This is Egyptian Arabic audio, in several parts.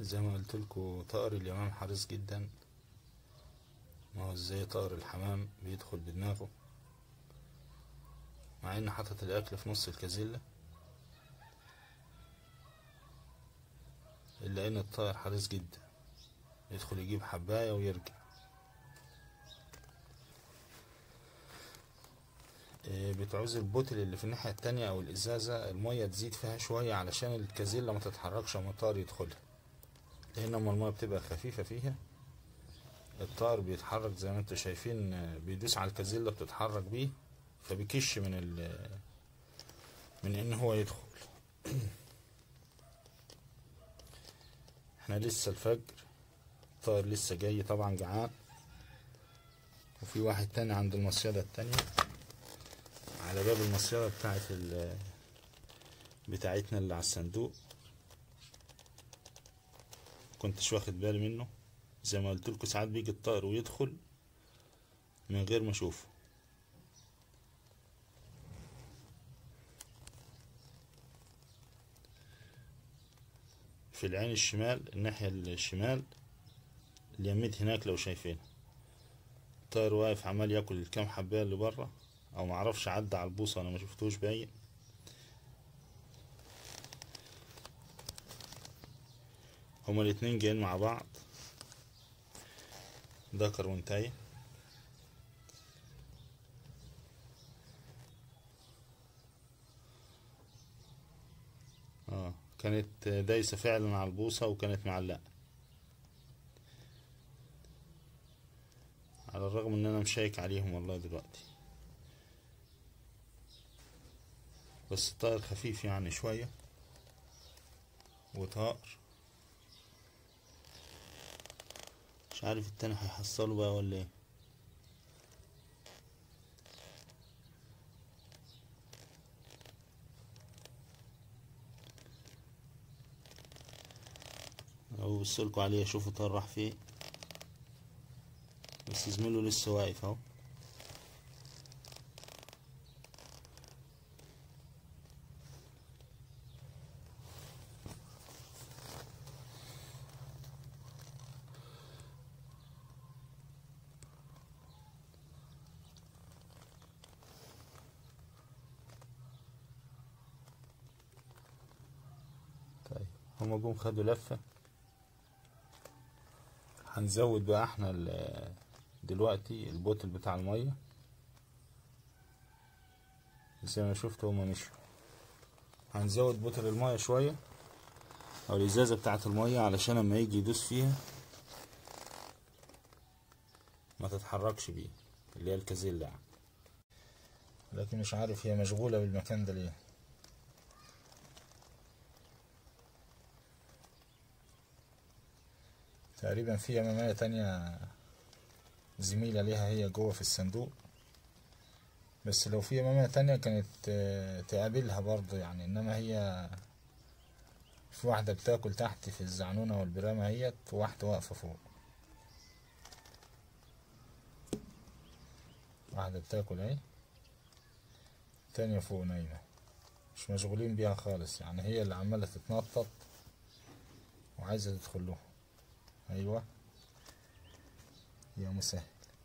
زي ما قلت لكم طائر اليمام حريص جدا ما هو ازاي طائر الحمام بيدخل بدماغه مع ان حاطط الاكل في نص الكازيلا الا ان الطائر حريص جدا يدخل يجيب حباية ويرجع إيه، بتعوز البوتل اللي في الناحية التانية او الازازة المية تزيد فيها شوية علشان الكازيلا ما تتحركش وما الطائر يدخلها لان اما المية بتبقى خفيفة فيها الطائر بيتحرك زي ما انتم شايفين آه، بيدوس على الكازيلا بتتحرك بيه فبيكش من ال من ان هو يدخل احنا لسه الفجر الطائر لسه جاي طبعا جعان وفي واحد تاني عند المصيدة التانية على باب المصيدة بتاعت ال بتاعتنا اللي على الصندوق كنتش واخد بالي منه زي ما قلت لكم ساعات بيجي الطائر ويدخل من غير ما اشوفه في العين الشمال الناحية الشمال اليميت هناك لو شايفين الطائر واقف عمال ياكل الكام حباية اللي بره او معرفش عدى على البوصة انا ما شفتوش باين هما الاتنين جايين مع بعض ذكر وانتهي اه كانت دايسة فعلا على البوصة وكانت معلقة على الرغم ان انا مشيك عليهم والله دلوقتي بس الطائر خفيف يعني شوية وطائر مش عارف التاني هيحصله بقى ولا ايه اهو بصلكوا عليه اشوفه طار راح فين بس زميله لسه واقف اهو طيب هما جم خدوا لفة هنزود بقى احنا ال- دلوقتي البوتل بتاع المية زي ما شفتوا هما مشوا هنزود بوتل المية شوية او الازازة بتاعة المية علشان لما يجي يدوس فيها ما تتحركش بيه اللي هي الكازيلا يعني لكن مش عارف هي مشغولة بالمكان ده ليه تقريبا في يمامية تانية زميلة ليها هي جوه في الصندوق بس لو في يمامية تانية كانت آه، تقابلها برضه يعني انما هي في واحدة بتاكل تحت في الزعنونة والبرامة هيت وواحدة واقفة فوق واحدة بتاكل اهي تانية فوق نايمة مش مشغولين بيها خالص يعني هي اللي عمالة تتنطط وعايزة تدخل له ايوه يا مسهل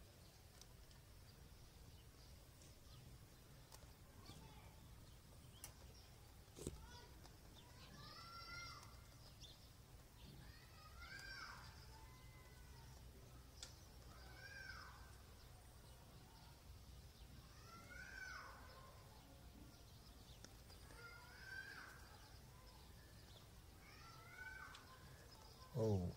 اوه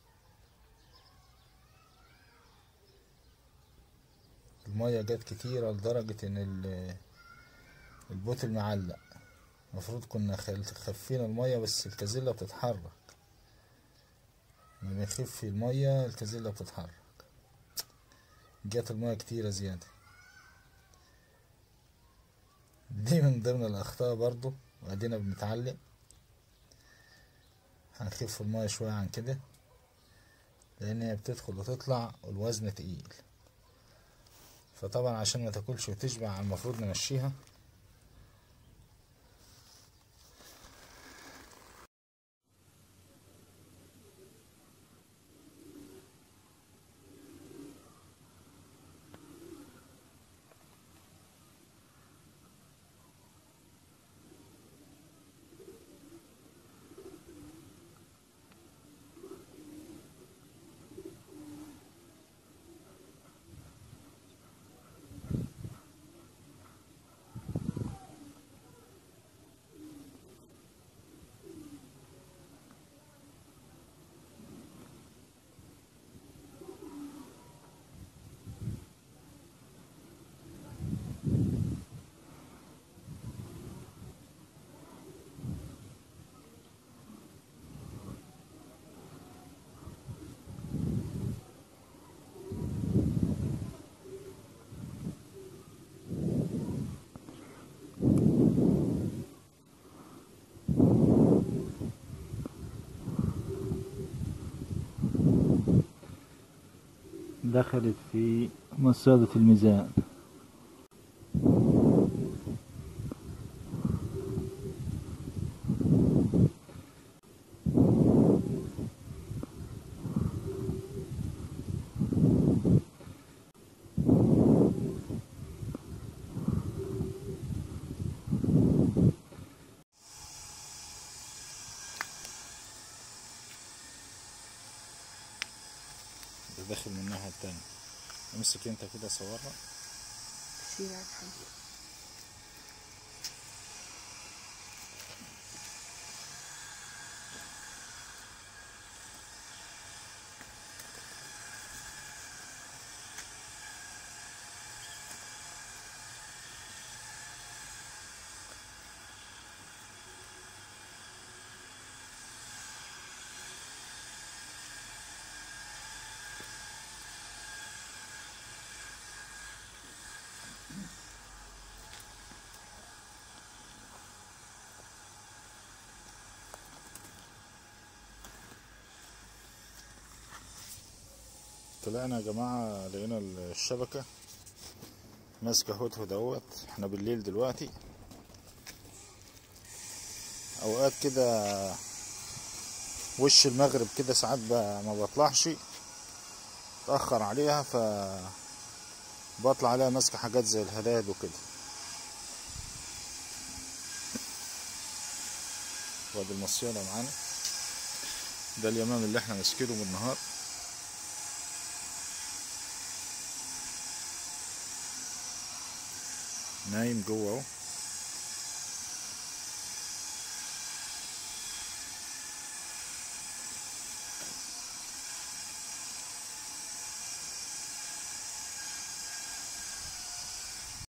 المية جت كتيرة لدرجة ان ال- البوتل معلق المفروض كنا خل- خفينا المية بس الكازيلا بتتحرك لما بنخف المية الكازيلا بتتحرك جت المية كتيرة زيادة دي من ضمن الأخطاء برضو وأدينا بنتعلم هنخف المية شوية عن كده لأن هي بتدخل وتطلع والوزن تقيل فطبعا عشان ما تاكلش وتشبع المفروض نمشيها دخلت في مصادة الميزان ده داخل من الناحية التانية امسك انت كده صورها كتير على الحمد طلعنا يا جماعة لقينا الشبكة ماسكة هدهد اهوت احنا بالليل دلوقتي اوقات كده وش المغرب كده ساعات ب- ما بطلعش اتأخر عليها ف بطلع عليها ماسكة حاجات زي الهدايد وكده وادي المصيادة معانا ده اليمام اللي احنا ماسكينه بالنهار نايم جوه اهو